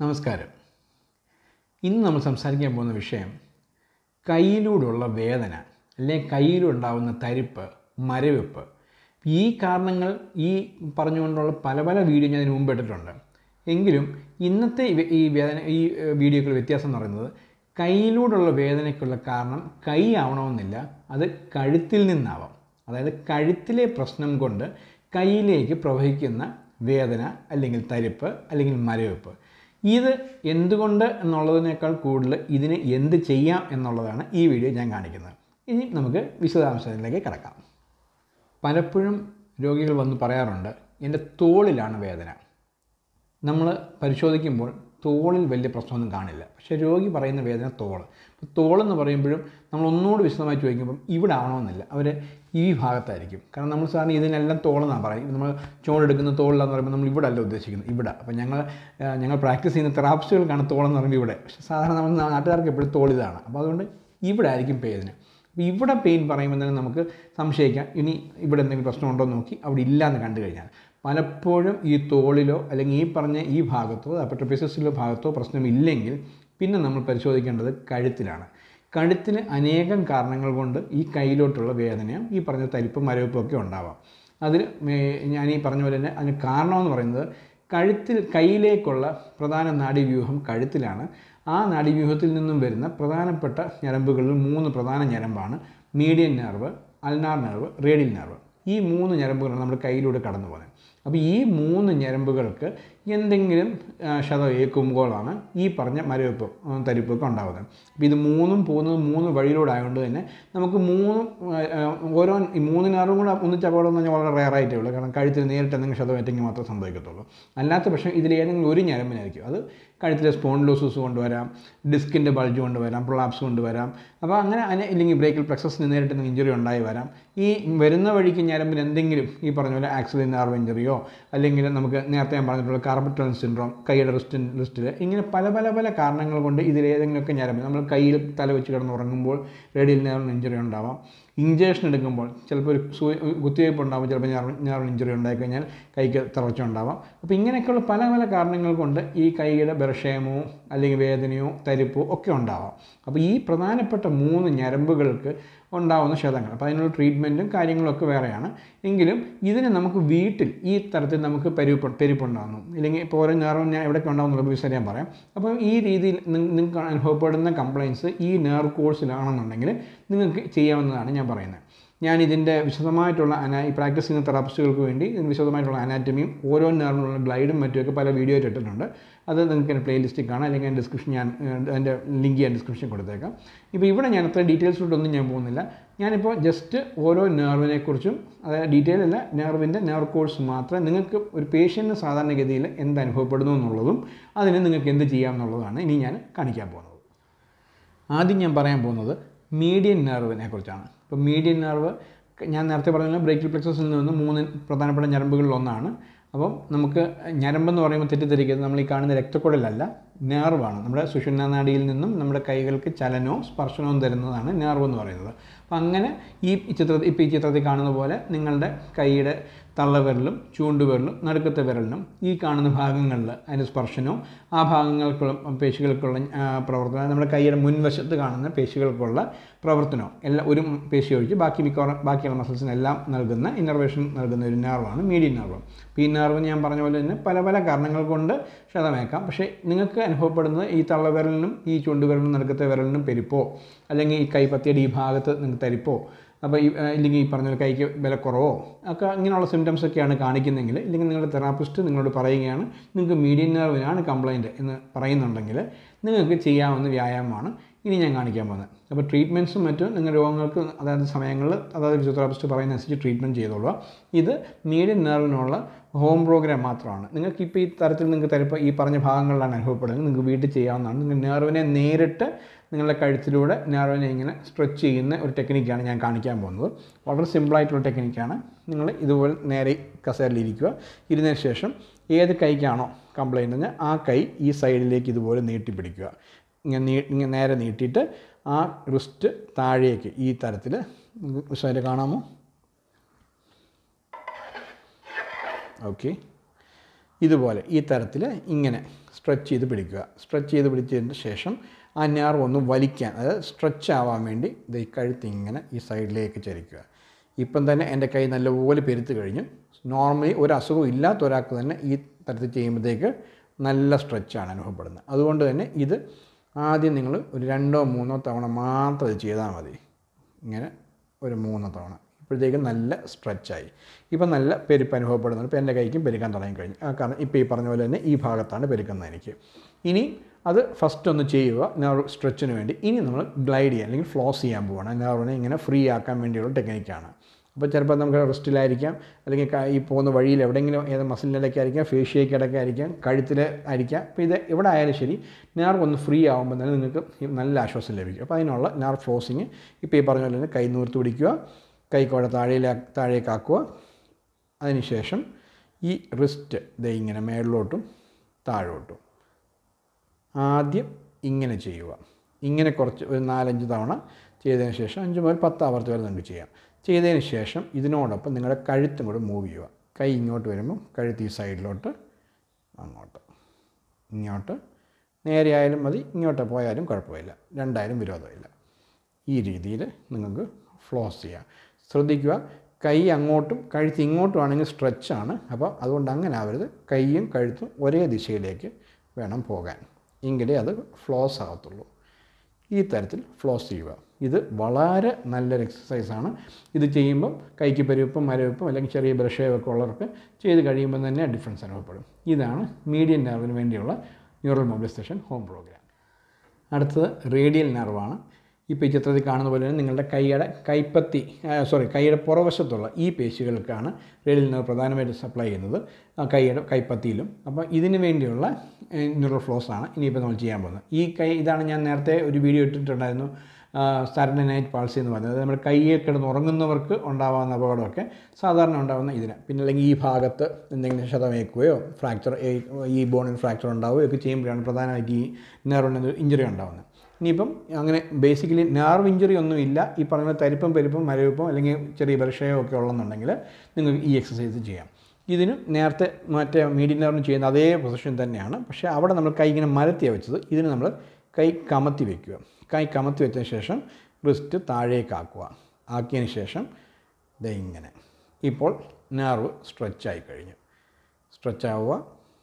നമസ്കാരം ഇന്ന് നമ്മൾ സംസാരിക്കാൻ പോകുന്ന വിഷയം കയ്യിലൂടെയുള്ള വേദന അല്ലെങ്കിൽ കയ്യിലുണ്ടാവുന്ന തരിപ്പ് മരവിപ്പ് ഈ കാരണങ്ങൾ ഈ പറഞ്ഞുകൊണ്ടുള്ള പല പല വീഡിയോ ഞാൻ ഇതിന് മുമ്പ് ഇട്ടിട്ടുണ്ട് എങ്കിലും ഇന്നത്തെ ഈ വേ- ഈ വേദന ഈ ഏഹ്, വീഡിയോക്കുള്ള വ്യത്യാസം എന്ന് പറയുന്നത് കയ്യിലൂടെയുള്ള വേദനയ്ക്കുള്ള കാരണം കൈ ആവണമെന്നില്ല അത് കഴുത്തിൽ നിന്നാവാം അതായത് കഴുത്തിലെ പ്രശ്നം കൊണ്ട് കയ്യിലേക്ക് പ്രവഹിക്കുന്ന വേദന അല്ലെങ്കിൽ തരിപ്പ് അല്ലെങ്കിൽ മരവിപ്പ് ഇത് എന്തുകൊണ്ട് എന്നുള്ളതിനേക്കാൾ കൂടുതൽ ഇതിന് എന്ത് ചെയ്യാം എന്നുള്ളതാണ് ഈ വീഡിയോ ഞാൻ കാണിക്കുന്നത് ഇനി നമുക്ക് വിശദാംശങ്ങളിലേക്ക് കിടക്കാം പലപ്പോഴും രോഗികൾ വന്ന് പറയാറുണ്ട് എൻ്റെ തോളിലാണ് വേദന നമ്മൾ പരിശോധിക്കുമ്പോൾ തോളിൽ വലിയ പ്രശ്നമൊന്നും കാണില്ല പക്ഷേ രോഗി പറയുന്ന വേദന തോള് അപ്പോൾ തോളെന്ന് പറയുമ്പോഴും നമ്മൾ ഒന്നുകൂടി വിശദമായി ചോദിക്കുമ്പം ഇവിടെ ആവണമെന്നില്ല അവർ ഈ ഭാഗത്തായിരിക്കും കാരണം നമ്മൾ സാറിന് ഇതിനെല്ലാം തോളെന്നാണ് പറയും നമ്മൾ ചോടെടുക്കുന്ന തോളിലാന്ന് പറയുമ്പോൾ നമ്മൾ ഇവിടെ അല്ല ഉദ്ദേശിക്കുന്നത് ഇവിടെ അപ്പോൾ ഞങ്ങൾ ആ, ഞങ്ങൾ പ്രാക്ടീസ് ചെയ്യുന്ന തെറാപ്പിസ്റ്റുകൾക്കാണ് തോളെന്ന് പറയുമ്പോൾ ഇവിടെ പക്ഷേ സാധാരണ നമ്മൾ നാട്ടുകാർക്ക് എപ്പോഴും തോളിതാണ് അപ്പോൾ അതുകൊണ്ട് ഇവിടെ ആയിരിക്കും വേദന അപ്പോൾ ഇവിടെ പെയിൻ പറയുമ്പോൾ തന്നെ നമുക്ക് സംശയിക്കാം ഇനി ഇവിടെ എന്തെങ്കിലും പ്രശ്നമുണ്ടോ എന്ന് നോക്കി അവിടെ ഇല്ല എന്ന് കണ്ടു കഴിഞ്ഞാൽ പലപ്പോഴും ഈ തോളിലോ അല്ലെങ്കിൽ ഈ പറഞ്ഞ ഈ ഭാഗത്തോ അപ്പട്രപ്പിസസിലോ ഭാഗത്തോ പ്രശ്നമില്ലെങ്കിൽ പിന്നെ നമ്മൾ പരിശോധിക്കേണ്ടത് കഴുത്തിലാണ് കഴുത്തിന് അനേകം കാരണങ്ങൾ കൊണ്ട് ഈ കയ്യിലോട്ടുള്ള വേദനയും ഈ പറഞ്ഞ തരിപ്പും മരവിപ്പും ഒക്കെ ഉണ്ടാവാം അതിൽ മേ- ഞാൻ ഈ പറഞ്ഞ പോലെ തന്നെ അതിന് കാരണമെന്ന് പറയുന്നത് കഴുത്തിൽ കയ്യിലേക്കുള്ള പ്രധാന നാഡീവ്യൂഹം കഴുത്തിലാണ് ആ നാഡീവ്യൂഹത്തിൽ നിന്നും വരുന്ന പ്രധാനപ്പെട്ട ഞരമ്പുകളിൽ മൂന്ന് പ്രധാന ഞരമ്പാണ് median nerve ulnar nerve radial nerve ഈ മൂന്ന് ഞരമ്പുകളാണ് നമ്മുടെ കയ്യിലൂടെ കടന്നു പോകുന്നത് അപ്പോൾ ഈ മൂന്ന് ഞരമ്പുകൾക്ക് എന്തെങ്കിലും ആ, ക്ഷതം ഏൽക്കുമ്പോഴാണ് ഈ പറഞ്ഞ മരവിപ്പ് ഉം, തരിപ്പൊക്കെ ഉണ്ടാകുന്നത് അപ്പോൾ ഇത് മൂന്നും പോകുന്നത് മൂന്ന് വഴിയിലൂടെ ആയതുകൊണ്ട് തന്നെ നമുക്ക് മൂന്നും ആ, ആ, ഓരോ ഈ മൂന്ന് നേർവും കൂടെ ഒന്നിച്ച് അപകടം എന്ന് പറഞ്ഞാൽ വളരെ റെയർ ആയിട്ടേ ഉള്ളൂ കാരണം കഴുത്തിൽ നേരിട്ട് എന്തെങ്കിലും ക്ഷതം ഏറ്റെങ്കിൽ മാത്രമേ സംഭവിക്കത്തുള്ളൂ അല്ലാത്ത പക്ഷേ ഇതിൽ ഏതെങ്കിലും ഒരു ഞരമ്പിനായിരിക്കും അത് കഴുത്തിലെ സ്പോണ്ടിലോസിസ് കൊണ്ടുവരാം ഡിസ്കിൻ്റെ ബൾജ് കൊണ്ടുവരാം പ്രൊളാപ്സ് കൊണ്ടുവരാം അപ്പോൾ അങ്ങനെ അതിന് ഇല്ലെങ്കിൽ ബ്രേക്കിൽ പ്ലക്സസിന് നേരിട്ട് ഇഞ്ചുറി ഉണ്ടായി വരാം ഈ വരുന്ന വഴിക്ക് ഞരമ്പിന് എന്തെങ്കിലും ഈ പറഞ്ഞ പോലെ ആക്സിഡൻ നെർവ് ഇഞ്ചുറിയോ അല്ലെങ്കിൽ നമുക്ക് നേരത്തെ ഞാൻ പറഞ്ഞിട്ടുള്ള കാർബറ്റൽ സിൻഡ്രോം കൈയുടെ റിസ്റ്റിൻ റിസ്റ്റിൽ ഇങ്ങനെ പല പല പല കാരണങ്ങൾ കൊണ്ട് ഇതിലേതെങ്കിലുമൊക്കെ ഞരമ്പ് നമ്മൾ കയ്യിൽ തല വെച്ച് കിടന്ന് ഉറങ്ങുമ്പോൾ റേഡിയൽ നെർവിന് ഇഞ്ചുറി ഉണ്ടാവാം ഇഞ്ചേഷൻ എടുക്കുമ്പോൾ ചിലപ്പോൾ ഒരു സൂ കുത്തിവയ്പ്പ് ഉണ്ടാവും ചിലപ്പോൾ ഞാർ ഞാറിന് ഇഞ്ചുറി ഉണ്ടായിക്കഴിഞ്ഞാൽ കൈക്ക് തളർച്ച ഉണ്ടാവാം അപ്പോൾ ഇങ്ങനെയൊക്കെയുള്ള പല പല കാരണങ്ങൾ കൊണ്ട് ഈ കൈയുടെ ബലക്ഷയമോ അല്ലെങ്കിൽ വേദനയോ തരിപ്പോ ഒക്കെ ഉണ്ടാവാം അപ്പോൾ ഈ പ്രധാനപ്പെട്ട മൂന്ന് ഞരമ്പുകൾക്ക് ഉണ്ടാവുന്ന ക്ഷതങ്ങൾ അപ്പോൾ അതിനുള്ള ട്രീറ്റ്മെൻറ്റും കാര്യങ്ങളൊക്കെ വേറെയാണ് എങ്കിലും ഇതിന് നമുക്ക് വീട്ടിൽ ഈ തരത്തിൽ നമുക്ക് പെരുപ്പ് പെരുപ്പുണ്ടാകുന്നു ഇല്ലെങ്കിൽ ഇപ്പോൾ ഓരോ നേർവ് ഞാൻ എവിടെയൊക്കെ ഉണ്ടാകുന്നുള്ള വിശദം ഞാൻ പറയാം അപ്പോൾ ഈ രീതിയിൽ നിങ്ങ- നിങ്ങൾക്ക് അനുഭവപ്പെടുന്ന കംപ്ലയിൻസ് ഈ നേർവ് കോഴ്സിലാണെന്നുണ്ടെങ്കിൽ നിങ്ങൾക്ക് ചെയ്യാവുന്നതാണ് ഞാൻ പറയുന്നത് ഞാൻ ഇതിൻ്റെ വിശദമായിട്ടുള്ള അനാ ഈ പ്രാക്ടീസ് ചെയ്യുന്ന തെറാപ്പിസ്റ്റുകൾക്ക് വേണ്ടി ഇതിന് വിശദമായിട്ടുള്ള അനാറ്റമിയും ഓരോ നേറിനുള്ള ഗ്ലൈഡും മറ്റുമൊക്കെ പല വീഡിയോ ആയിട്ട് ഇട്ടിട്ടുണ്ട് അത് നിങ്ങൾക്ക് എൻ്റെ പ്ലേലിസ്റ്റിൽ കാണാം അല്ലെങ്കിൽ എൻ്റെ ഡിസ്ക്രിപ്ഷൻ ഞാൻ ഏഹ്, അതിൻ്റെ ലിങ്ക് ഞാൻ ഡിസ്ക്രിപ്ഷൻ കൊടുത്തേക്കാം ഇപ്പോൾ ഇവിടെ ഞാൻ അത്ര ഡീറ്റെയിൽസിലോട്ടൊന്നും ഞാൻ പോകുന്നില്ല ഞാനിപ്പോൾ ജസ്റ്റ് ഓരോ നെർവിനെക്കുറിച്ചും അതായത് ഡീറ്റെയിൽ അല്ല നെർവിൻ്റെ നെർവ് കോഴ്സ് മാത്രം നിങ്ങൾക്ക് ഒരു പേഷ്യൻറ്റിന് സാധാരണഗതിയിൽ എന്ത് അനുഭവപ്പെടുന്നു എന്നുള്ളതും അതിന് നിങ്ങൾക്ക് എന്ത് ചെയ്യാം എന്നുള്ളതാണ് ഇനി ഞാൻ കാണിക്കാൻ പോകുന്നത് ആദ്യം ഞാൻ പറയാൻ പോകുന്നത് മീഡിയൻ നെർവിനെ കുറിച്ചാണ് ഇപ്പോൾ മീഡിയൻ നെർവ് ഞാൻ നേരത്തെ പറഞ്ഞ ബ്രേക്കിൽ പ്ലക്സസിൽ നിന്ന് മൂന്ന് പ്രധാനപ്പെട്ട ഞരമ്പുകളിൽ ഒന്നാണ് അപ്പം നമുക്ക് ഞരമ്പെന്ന് പറയുമ്പോൾ തെറ്റിദ്ധരിക്കുന്നത് നമ്മൾ ഈ കാണുന്ന രക്തക്കുഴലല്ല നേർവാണ് നമ്മുടെ സുഷുമ്ന നാഡിയിൽ നിന്നും നമ്മുടെ കൈകൾക്ക് ചലനവും സ്പർശനവും തരുന്നതാണ് നേർവ് എന്ന് പറയുന്നത് അപ്പം അങ്ങനെ ഈ ചിത്രത്തിൽ ഇപ്പോൾ ഈ ചിത്രത്തിൽ കാണുന്ന പോലെ നിങ്ങളുടെ കൈയുടെ തള്ളവിരലും ചൂണ്ടുവിരലും നടുക്കത്തെ വിരലിനും ഈ കാണുന്ന ഭാഗങ്ങളിൽ അതിൻ്റെ സ്പർശനവും ആ ഭാഗങ്ങൾക്കുള്ള പേശികൾക്കുള്ള ആ, പ്രവർത്തനം നമ്മുടെ കൈയുടെ മുൻവശത്ത് കാണുന്ന പേശികൾക്കുള്ള പ്രവർത്തനവും എല്ലാം ഒരു പേശി ഒഴിച്ച് ബാക്കി മിക്കവാറും ബാക്കിയുള്ള മസിൽസിനെല്ലാം നൽകുന്ന ഇന്നർവേഷൻ നൽകുന്ന ഒരു നെർവാണ് മീഡിയൻ നെർവ് അപ്പോൾ ഈ നെർവ് ഞാൻ പറഞ്ഞ പോലെ തന്നെ പല പല കാരണങ്ങൾ കൊണ്ട് ക്ഷതമേക്കാം പക്ഷേ നിങ്ങൾക്ക് അനുഭവപ്പെടുന്നത് ഈ തള്ളവിരലിനും ഈ ചൂണ്ടുവിരലിനും നടുക്കത്തെ വിരലിനും പെരുപ്പോ അല്ലെങ്കിൽ ഈ കൈപ്പത്തിയുടെ ഈ ഭാഗത്ത് നിങ്ങൾക്ക് തരിപ്പോ അപ്പോൾ ഈ ആ, ഇല്ലെങ്കിൽ ഈ പറഞ്ഞ പോലെ കൈക്ക് വിലക്കുറവോ ഒക്കെ ഇങ്ങനെയുള്ള സിംറ്റംസ് ഒക്കെയാണ് കാണിക്കുന്നതെങ്കിൽ ഇല്ലെങ്കിൽ നിങ്ങളുടെ തെറാപ്പിസ്റ്റ് നിങ്ങളോട് പറയുകയാണ് നിങ്ങൾക്ക് മീഡിയൻ നെർവിനാണ് കംപ്ലൈൻറ്റ് എന്ന് പറയുന്നുണ്ടെങ്കിൽ നിങ്ങൾക്ക് ചെയ്യാവുന്ന വ്യായാമമാണ് ഇനി ഞാൻ കാണിക്കാൻ പോകുന്നത് അപ്പോൾ ട്രീറ്റ്മെൻറ്റ്സും മറ്റും നിങ്ങൾ രോഗങ്ങൾക്ക് അതായത് സമയങ്ങളിൽ അതായത് ഫിസിയോതെറാപ്പിസ്റ്റ് പറയുന്ന അനുസരിച്ച് ട്രീറ്റ്മെൻറ്റ് ചെയ്തോളുക ഇത് മീഡിയൻ നെർവിനുള്ള ഹോം പ്രോഗ്രാം മാത്രമാണ് നിങ്ങൾക്ക് ഇപ്പോൾ ഈ തരത്തിൽ നിങ്ങൾക്ക് തരപ്പോൾ ഈ പറഞ്ഞ ഭാഗങ്ങളിലാണ് അനുഭവപ്പെടുന്നത് നിങ്ങൾക്ക് വീട്ടിൽ ചെയ്യാവുന്നതാണ് നിങ്ങൾ നെർവിനെ നേരിട്ട് നിങ്ങളുടെ കഴുത്തിലൂടെ നെർവിനെ ഇങ്ങനെ സ്ട്രെച്ച് ചെയ്യുന്ന ഒരു ടെക്നിക്കാണ് ഞാൻ കാണിക്കാൻ പോകുന്നത് വളരെ സിമ്പിളായിട്ടുള്ള ടെക്നിക്കാണ് നിങ്ങൾ ഇതുപോലെ നേരെ കസേരയിലിരിക്കുക ഇരുന്നതിന് ശേഷം ഏത് കൈക്കാണോ കംപ്ലൈൻ്റ് എന്ന് ആ കൈ ഈ സൈഡിലേക്ക് ഇതുപോലെ നീട്ടിപ്പിടിക്കുക ഇങ്ങനെ നീ ഇങ്ങനെ നേരെ നീട്ടിയിട്ട് ആ റിസ്റ്റ് താഴേക്ക് ഈ തരത്തിൽ സൈഡ് കാണാമോ ഓക്കെ ഇതുപോലെ ഈ തരത്തിൽ ഇങ്ങനെ സ്ട്രെച്ച് ചെയ്ത് പിടിക്കുക സ്ട്രെച്ച് ചെയ്ത് പിടിച്ചതിന് ശേഷം ആ ഞാർ ഒന്ന് വലിക്കാൻ അതായത് സ്ട്രെച്ച് ആവാൻ വേണ്ടി ഇത് ഈ കഴുത്ത് ഇങ്ങനെ ഈ സൈഡിലേക്ക് ചരിക്കുക ഇപ്പം തന്നെ എൻ്റെ കൈ നല്ലപോലെ പെരുത്ത് കഴിഞ്ഞു നോർമലി ഒരു അസുഖവും ഇല്ലാത്ത ഒരാൾക്ക് തന്നെ ഈ തരത്തിൽ ചെയ്യുമ്പോഴത്തേക്ക് നല്ല സ്ട്രെച്ചാണ് അനുഭവപ്പെടുന്നത് അതുകൊണ്ട് തന്നെ ഇത് ആദ്യം നിങ്ങൾ ഒരു രണ്ടോ മൂന്നോ തവണ മാത്രം ഇത് ചെയ്താൽ മതി ഇങ്ങനെ ഒരു മൂന്ന് തവണ ഇപ്പോഴത്തേക്കും നല്ല സ്ട്രെച്ചായി ഇപ്പം നല്ല പെരുപ്പ് അനുഭവപ്പെടുന്നുണ്ട് ഇപ്പോൾ എൻ്റെ കൈക്കും പെരുക്കാൻ തുടങ്ങിക്കഴിഞ്ഞു ആ കാരണം ഇപ്പോൾ ഈ പറഞ്ഞ പോലെ തന്നെ ഈ ഭാഗത്താണ് പെരുക്കുന്നത് എനിക്ക് ഇനി അത് ഫസ്റ്റ് ഒന്ന് ചെയ്യുക നെർവ് സ്ട്രെച്ചിന് വേണ്ടി ഇനി നമ്മൾ ഗ്ലൈഡ് ചെയ്യാൻ അല്ലെങ്കിൽ ഫ്ലോസ് ചെയ്യാൻ പോവുകയാണ് നെർവിനെ ഇങ്ങനെ ഫ്രീ ആക്കാൻ വേണ്ടിയുള്ള ടെക്നിക്കാണ് അപ്പോൾ ചിലപ്പോൾ നമുക്ക് റിസ്റ്റിലായിരിക്കാം അല്ലെങ്കിൽ ക- ഈ പോകുന്ന വഴിയിൽ എവിടെയെങ്കിലും ഏത് മസിലിനിടയ്ക്ക് ആയിരിക്കാം ഫേഷ്യയ്ക്ക് ഇടയ്ക്ക് ആയിരിക്കാം കഴുത്തിൽ ആയിരിക്കാം അപ്പോൾ ഇത് എവിടെ ആയാലും ശരി നെർവ് ഒന്ന് ഫ്രീ ആകുമ്പോൾ തന്നെ നിങ്ങൾക്ക് ഈ നല്ല ആശ്വാസം ലഭിക്കും അപ്പോൾ അതിനുള്ള നെർവ് ഫ്ലോസിങ് ഇപ്പോൾ ഈ പറഞ്ഞ പോലെ തന്നെ കൈ നൂർത്ത് പിടിക്കുക കൈക്കോടെ താഴേല താഴേക്കാക്കുക അതിനുശേഷം ഈ റിസ്റ്റ് ദേ ഇങ്ങനെ മേളിലോട്ടും താഴോട്ടും ആദ്യം ഇങ്ങനെ ചെയ്യുക ഇങ്ങനെ കുറച്ച് ഒരു നാലഞ്ച് തവണ ചെയ്തതിന് ശേഷം അഞ്ച് മുതൽ പത്ത് ആവർത്തി വരെ നിങ്ങൾക്ക് ചെയ്യാം ചെയ്തതിന് ശേഷം ഇതിനോടൊപ്പം നിങ്ങളുടെ കഴുത്തും കൂടെ മൂവ് ചെയ്യുക കൈ ഇങ്ങോട്ട് വരുമ്പോൾ കഴുത്ത് ഈ സൈഡിലോട്ട് അങ്ങോട്ട് ഇങ്ങോട്ട് നേരെ ആയാലും മതി ഇങ്ങോട്ട് പോയാലും കുഴപ്പമില്ല രണ്ടായാലും വിരോധമില്ല ഈ രീതിയിൽ നിങ്ങൾക്ക് ഫ്ലോസ് ചെയ്യാം ശ്രദ്ധിക്കുക കൈ അങ്ങോട്ടും കഴുത്ത് ഇങ്ങോട്ടും ആണെങ്കിൽ സ്ട്രെച്ചാണ് അപ്പോൾ അതുകൊണ്ട് അങ്ങനെ ആവരുത് കൈയും കഴുത്തും ഒരേ ദിശയിലേക്ക് വേണം പോകാൻ എങ്കിലേ അത് ഫ്ലോസ് ആകത്തുള്ളൂ ഈ തരത്തിൽ ഫ്ലോസ് ചെയ്യുക ഇത് വളരെ നല്ലൊരു എക്സസൈസാണ് ഇത് ചെയ്യുമ്പം കൈക്ക് പെരുവപ്പും മരവിപ്പും അല്ലെങ്കിൽ ചെറിയ ബ്രഷയൊക്കെ ഉള്ളവർക്ക് ചെയ്ത് കഴിയുമ്പോൾ തന്നെ ഡിഫറൻസ് അനുഭവപ്പെടും ഇതാണ് മീഡിയൻ നെർവിന് വേണ്ടിയുള്ള ന്യൂറൽ മൊബിലൈസേഷൻ ഹോം പ്രോഗ്രാം അടുത്തത് റേഡിയൽ നെർവാണ് ഇപ്പോൾ ഈ ചിത്രത്തിൽ കാണുന്ന പോലെ തന്നെ നിങ്ങളുടെ കൈയുടെ കൈപ്പത്തി സോറി കൈയുടെ പുറവശത്തുള്ള ഈ പേശികൾക്കാണ് റേഡിയൽ നെർവ് പ്രധാനമായിട്ട് സപ്ലൈ ചെയ്യുന്നത് ആ കൈയുടെ കൈപ്പത്തിയിലും അപ്പോൾ ഇതിന് വേണ്ടിയുള്ള ന്യൂറൽ ഫ്ലോസ് ആണ് ഇനിയിപ്പോൾ നമ്മൾ ചെയ്യാൻ പോകുന്നത് ഈ കൈ ഇതാണ് ഞാൻ നേരത്തെ ഒരു വീഡിയോ ഇട്ടിട്ടുണ്ടായിരുന്നു സാറ്റർഡേ നൈറ്റ് പാൾസി എന്ന് പറയുന്നത് നമ്മുടെ കയ്യെ കിടന്ന് ഉറങ്ങുന്നവർക്ക് ഉണ്ടാകാവുന്ന അപകടമൊക്കെ സാധാരണ ഉണ്ടാകുന്ന ഇതിന് പിന്നെ അല്ലെങ്കിൽ ഈ ഭാഗത്ത് എന്തെങ്കിലും ക്ഷതമേക്കുകയോ ഫ്രാക്ചർ ഈ ബോണിൽ ഫ്രാക്ചർ ഉണ്ടാവുകയോ ഒക്കെ ചെയ്യുമ്പോഴാണ് പ്രധാനമായിട്ട് ഈ നെർവിന് ഇഞ്ചുറി ഉണ്ടാകുന്നത് ഇനിയിപ്പം അങ്ങനെ ബേസിക്കലി നെർവ് ഇഞ്ചുറി ഒന്നും ഇല്ല ഈ പറഞ്ഞ തരിപ്പും പെരുപ്പും മരവിപ്പും അല്ലെങ്കിൽ ചെറിയ പരിക്ഷയോ ഒക്കെ ഉള്ളെന്നുണ്ടെങ്കിൽ നിങ്ങൾക്ക് ഈ എക്സസൈസ് ചെയ്യാം ഇതിനും നേരത്തെ മറ്റേ മീഡിയം നെർവിന് ചെയ്യുന്ന അതേ പൊസിഷൻ തന്നെയാണ് പക്ഷേ അവിടെ നമ്മൾ കൈ ഇങ്ങനെ മരത്തിയാണ് വെച്ചത് ഇതിന് നമ്മൾ കൈ കമത്തി വയ്ക്കുക കൈ കമത്തി വെച്ചതിന് ശേഷം റിസ്റ്റ് താഴേക്കാക്കുക ആക്കിയതിന് ശേഷം ദേ ഇങ്ങനെ ഇപ്പോൾ നെർവ് സ്ട്രെച്ചായി കഴിഞ്ഞു സ്ട്രെച്ച് ആവുക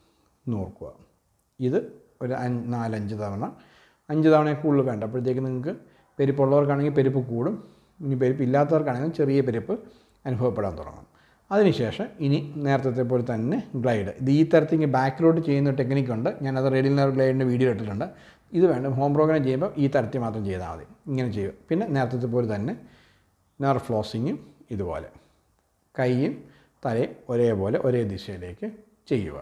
നോക്കുക ഇത് ഒരു അഞ്ച് നാലഞ്ച് തവണ അഞ്ച് തവണ കൂടുതൽ വേണ്ട അപ്പോഴത്തേക്ക് നിങ്ങൾക്ക് പെരുപ്പുള്ളവർക്കാണെങ്കിൽ പെരുപ്പ് കൂടും ഇനി പെരുപ്പ് ഇല്ലാത്തവർക്കാണെങ്കിൽ ചെറിയ പെരുപ്പ് അനുഭവപ്പെടാൻ തുടങ്ങും അതിനുശേഷം ഇനി നേരത്തെ പോലെ തന്നെ ഗ്ലൈഡ് ഇത് ഈ തരത്തിൽ ഇങ്ങനെ ബാക്കിലോട്ട് ചെയ്യുന്ന ടെക്നിക്കുണ്ട് ഞാനത് റെഡിൽ നെർ ഗ്ലൈഡിൻ്റെ വീഡിയോ ഇട്ടിട്ടുണ്ട് ഇത് വേണ്ട ഹോം പ്രോഗ്രാം ചെയ്യുമ്പോൾ ഈ തരത്തിൽ മാത്രം ചെയ്താൽ മതി ഇങ്ങനെ ചെയ്യുക പിന്നെ നേരത്തെ പോലെ തന്നെ നെർ ഫ്ലോസിങ്ങും ഇതുപോലെ കൈയും തലയും ഒരേപോലെ ഒരേ ദിശയിലേക്ക് ചെയ്യുക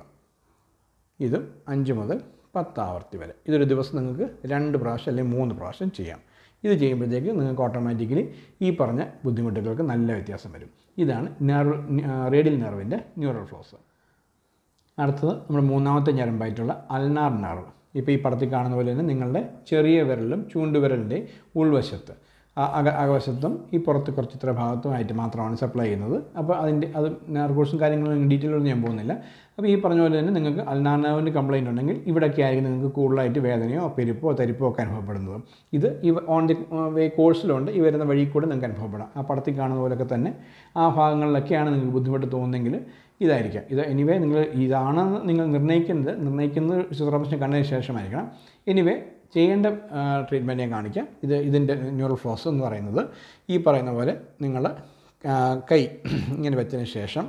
ഇതും അഞ്ച് മുതൽ പത്ത് ആവർത്തി വരെ ഇതൊരു ദിവസം നിങ്ങൾക്ക് രണ്ട് പ്രാവശ്യം അല്ലെങ്കിൽ മൂന്ന് പ്രാവശ്യം ചെയ്യാം ഇത് ചെയ്യുമ്പോഴത്തേക്ക് നിങ്ങൾക്ക് ഓട്ടോമാറ്റിക്കലി ഈ പറഞ്ഞ ബുദ്ധിമുട്ടുകൾക്ക് നല്ല വ്യത്യാസം വരും ഇതാണ് നെർവ് റേഡിയൽ നെർവിൻ്റെ ന്യൂറൽ ഫ്ലോസ് അടുത്തത് നമ്മുടെ മൂന്നാമത്തെ ഞരമ്പായിട്ടുള്ള അൽനാർ നെർവ് ഇപ്പോൾ ഈ പടത്തിൽ കാണുന്ന പോലെ തന്നെ നിങ്ങളുടെ ചെറിയ വിരലിലും ചൂണ്ടുവിരലിൻ്റെ ഉൾവശത്ത് ആ അക അകവശത്തും ഈ പുറത്ത് കുറച്ച് ഇത്ര ഭാഗത്തുമായിട്ട് മാത്രമാണ് സപ്ലൈ ചെയ്യുന്നത് അപ്പോൾ അതിൻ്റെ അത് നെർവോഴ്സും കാര്യങ്ങളും ഡീറ്റെയിലൊന്നും ഞാൻ പോകുന്നില്ല അപ്പോൾ ഈ പറഞ്ഞ പോലെ തന്നെ നിങ്ങൾക്ക് അൽനാർനവിൻ്റെ കംപ്ലയിൻ്റ് ഉണ്ടെങ്കിൽ ഇവിടെയൊക്കെ ആയിരിക്കും നിങ്ങൾക്ക് കൂടുതലായിട്ട് വേദനയോ പെരുപ്പോ തരിപ്പോ ഒക്കെ അനുഭവപ്പെടുന്നത് ഇത് ഈ ഓൺ ദി വേ കോഴ്സിലുണ്ട് ഈ വരുന്ന വഴി കൂടെ നിങ്ങൾക്ക് അനുഭവപ്പെടാം ആ പടത്തിൽ കാണുന്ന പോലെയൊക്കെ തന്നെ ആ ഭാഗങ്ങളിലൊക്കെയാണ് നിങ്ങൾക്ക് ബുദ്ധിമുട്ട് തോന്നുന്നെങ്കിൽ ഇതായിരിക്കാം ഇത് എനിവേ നിങ്ങൾ ഇതാണെന്ന് നിങ്ങൾ നിർണ്ണയിക്കുന്നത് നിർണ്ണയിക്കുന്നത് ചിത്രപ്രശ്നം കണ്ടതിന് ശേഷമായിരിക്കണം എനിവേ ചെയ്യേണ്ട ട്രീറ്റ്മെൻറ്റ് ഞാൻ കാണിക്കാം ഇത് ഇതിൻ്റെ ന്യൂറൽ ഫ്ലോസ് എന്ന് പറയുന്നത് ഈ പറയുന്ന പോലെ നിങ്ങൾ കൈ ഇങ്ങനെ വെച്ചതിന് ശേഷം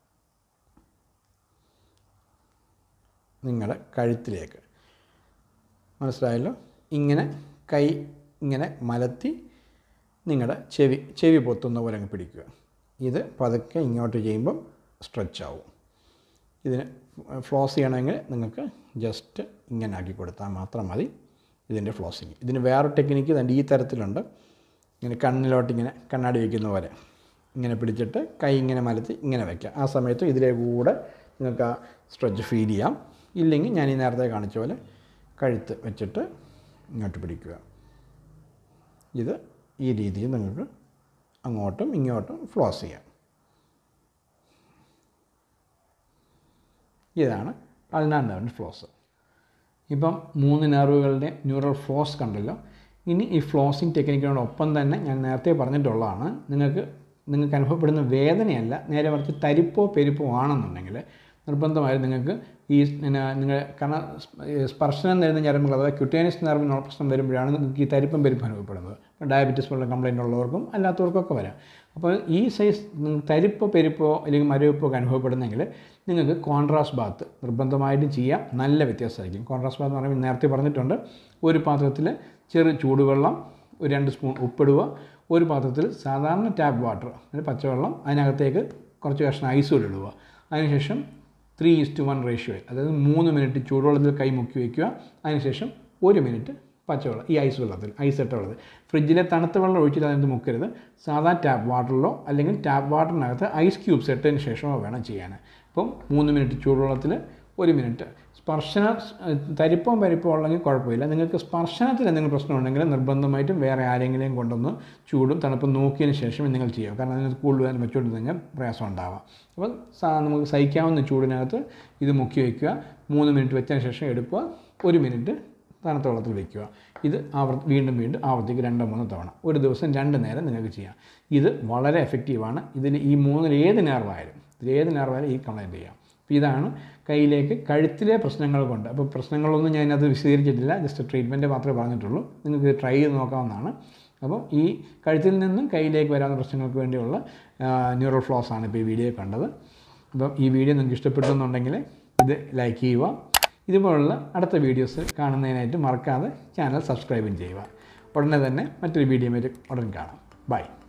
നിങ്ങളുടെ കഴുത്തിലേക്ക് മനസ്സിലായല്ലോ ഇങ്ങനെ കൈ ഇങ്ങനെ മലത്തി നിങ്ങളുടെ ചെവി ചെവി പൊത്തുന്ന പോലെ അങ്ങ് പിടിക്കുക ഇത് പതുക്കെ ഇങ്ങോട്ട് ചെയ്യുമ്പം സ്ട്രെച്ച് ആവും ഇതിന് ഫ്ലോസ് ചെയ്യണമെങ്കിൽ നിങ്ങൾക്ക് ജസ്റ്റ് ഇങ്ങനെ ആക്കി കൊടുത്താൽ മാത്രം മതി ഇതിൻ്റെ ഫ്ലോസിങ് ഇതിന് വേറെ ടെക്നിക്ക് തന്നെ ഈ തരത്തിലുണ്ട് ഇങ്ങനെ കണ്ണിലോട്ട് ഇങ്ങനെ കണ്ണാടി വയ്ക്കുന്ന പോലെ ഇങ്ങനെ പിടിച്ചിട്ട് കൈ ഇങ്ങനെ മലത്തി ഇങ്ങനെ വയ്ക്കുക ആ സമയത്ത് ഇതിലെ കൂടെ നിങ്ങൾക്ക് ആ സ്ട്രെച്ച് ഫീൽ ചെയ്യാം ഇല്ലെങ്കിൽ ഞാൻ ഈ നേരത്തെ കാണിച്ച പോലെ കഴുത്ത് വെച്ചിട്ട് ഇങ്ങോട്ട് പിടിക്കുക ഇത് ഈ രീതിയിൽ നിങ്ങൾക്ക് അങ്ങോട്ടും ഇങ്ങോട്ടും ഫ്ലോസ് ചെയ്യാം ഇതാണ് അൾനാർ നെർവിൻ്റെ ഫ്ലോസ് ഇപ്പം മൂന്ന് നെർവുകളുടെ ന്യൂറൽ ഫ്ലോസ് കണ്ടല്ലോ ഇനി ഈ ഫ്ലോസിങ് ടെക്നിക്കിനോടൊപ്പം തന്നെ ഞാൻ നേരത്തെ പറഞ്ഞിട്ടുള്ളതാണ് നിങ്ങൾക്ക് നിങ്ങൾക്ക് അനുഭവപ്പെടുന്ന വേദനയല്ല നേരെ മറിച്ച് തരിപ്പോ പെരുപ്പോ ആണെന്നുണ്ടെങ്കിൽ നിർബന്ധമായും നിങ്ങൾക്ക് ഈ പിന്നെ നിങ്ങൾ കാരണം സ്പ- ഈ സ്പർശനം തരുന്ന ഞരമ്പുകൾ അതായത് ക്യൂട്ടേനിയസ് നെർവിന് പ്രശ്നം വരുമ്പോഴാണ് നിങ്ങൾക്ക് ഈ തരിപ്പം പെരുപ്പം അനുഭവപ്പെടുന്നത് ഇപ്പോൾ ഡയബറ്റീസ് പോലുള്ള കംപ്ലൈൻ്റ് ഉള്ളവർക്കും അല്ലാത്തവർക്കൊക്കെ വരാം അപ്പോൾ ഈ സൈസ് നിങ്ങൾക്ക് തരിപ്പോ പെരുപ്പോ അല്ലെങ്കിൽ മരവിപ്പോ ഒക്കെ അനുഭവപ്പെടുന്നെങ്കിൽ നിങ്ങൾക്ക് കോൺട്രാസ്റ്റ് ബാത്ത് നിർബന്ധമായിട്ടും ചെയ്യാം നല്ല വ്യത്യാസമായിരിക്കും കോൺട്രാസ്റ്റ് ബാത്ത് എന്ന് പറയുമ്പോൾ നേരത്തെ പറഞ്ഞിട്ടുണ്ട് ഒരു പാത്രത്തിൽ ചെറു ചൂടുവെള്ളം ഒരു രണ്ട് സ്പൂൺ ഉപ്പിടുക ഒരു പാത്രത്തിൽ സാധാരണ ടാപ്പ് വാട്ടർ അതിന് പച്ചവെള്ളം അതിനകത്തേക്ക് കുറച്ച് കഷ്ണം ഐസ് കൂടി ഇടുക അതിനുശേഷം ത്രീ ഇസ്റ്റ് വൺ റേഷ്യോ അതായത് മൂന്ന് മിനിറ്റ് ചൂടുവെള്ളത്തിൽ കൈ മുക്കി വയ്ക്കുക അതിനുശേഷം ഒരു മിനിറ്റ് പച്ചവെള്ളം ഈ ഐസ് വെള്ളത്തിൽ ഐസ് ഇട്ട വെള്ളത്തിൽ ഫ്രിഡ്ജിലെ തണുത്ത വെള്ളം ഒഴിച്ചിട്ട് അതിനകത്ത് മുക്കരുത് സാധാ ടാപ്പ് വാട്ടറിലോ അല്ലെങ്കിൽ ടാപ്പ് വാട്ടറിനകത്ത് ഐസ് ക്യൂബ്സ് ഇട്ടതിന് ശേഷമോ വേണം ചെയ്യാൻ അപ്പം മൂന്ന് മിനിറ്റ് ചൂടുവെള്ളത്തിൽ ഒരു മിനിറ്റ് സ്പർശന തരിപ്പവും പരിപ്പോ ഉള്ളെങ്കിൽ കുഴപ്പമില്ല നിങ്ങൾക്ക് സ്പർശനത്തിൽ എന്തെങ്കിലും പ്രശ്നമുണ്ടെങ്കിൽ നിർബന്ധമായിട്ടും വേറെ ആരെങ്കിലും കൊണ്ടൊന്ന് ചൂടും തണുപ്പും നോക്കിയതിന് ശേഷം നിങ്ങൾ ചെയ്യുക കാരണം അതിനകത്ത് കൂടുതൽ വെച്ചുകൊണ്ട് കഴിഞ്ഞാൽ പ്രയാസം ഉണ്ടാവാം അപ്പോൾ സാ- നമുക്ക് സഹിക്കാവുന്ന ചൂടിനകത്ത് ഇത് മുക്കി വയ്ക്കുക മൂന്ന് മിനിറ്റ് വെച്ചതിന് ശേഷം എടുക്കുക ഒരു മിനിറ്റ് തണുത്ത വെള്ളത്തിൽ വയ്ക്കുക ഇത് ആവർ വീണ്ടും വീണ്ടും ആവർത്തിക്ക് രണ്ടോ മൂന്നോ തവണ ഒരു ദിവസം രണ്ട് നേരം നിങ്ങൾക്ക് ചെയ്യാം ഇത് വളരെ എഫക്റ്റീവാണ് ഇതിൽ ഈ മൂന്നിൽ ഏത് നേർവായാലും ഇതിൽ ഏത് നേർവായാലും ഈ കംപ്ലൈൻറ്റ് ചെയ്യാം അപ്പോൾ ഇതാണ് കയ്യിലേക്ക് കഴുത്തിലെ പ്രശ്നങ്ങൾ കൊണ്ട് അപ്പോൾ പ്രശ്നങ്ങളൊന്നും ഞാൻ അതിനകത്ത് വിശദീകരിച്ചിട്ടില്ല ജസ്റ്റ് ട്രീറ്റ്മെൻറ്റ് മാത്രമേ പറഞ്ഞിട്ടുള്ളൂ നിങ്ങൾക്ക് ഇത് ട്രൈ ചെയ്ത് നോക്കാവുന്നതാണ് അപ്പോൾ ഈ കഴുത്തിൽ നിന്നും കയ്യിലേക്ക് വരാവുന്ന പ്രശ്നങ്ങൾക്ക് വേണ്ടിയുള്ള ന്യൂറൽ ഫ്ലോസ് ആണ് ഇപ്പോൾ ഈ വീഡിയോ കണ്ടത് അപ്പം ഈ വീഡിയോ നിങ്ങൾക്ക് ഇഷ്ടപ്പെട്ടെന്നുണ്ടെങ്കിൽ ഇത് ലൈക്ക് ചെയ്യുക ഇതുപോലുള്ള അടുത്ത വീഡിയോസ് കാണുന്നതിനായിട്ട് മറക്കാതെ ചാനൽ സബ്സ്ക്രൈബും ചെയ്യുക ഉടനെ തന്നെ മറ്റൊരു വീഡിയോ ഉടൻ കാണാം ബൈ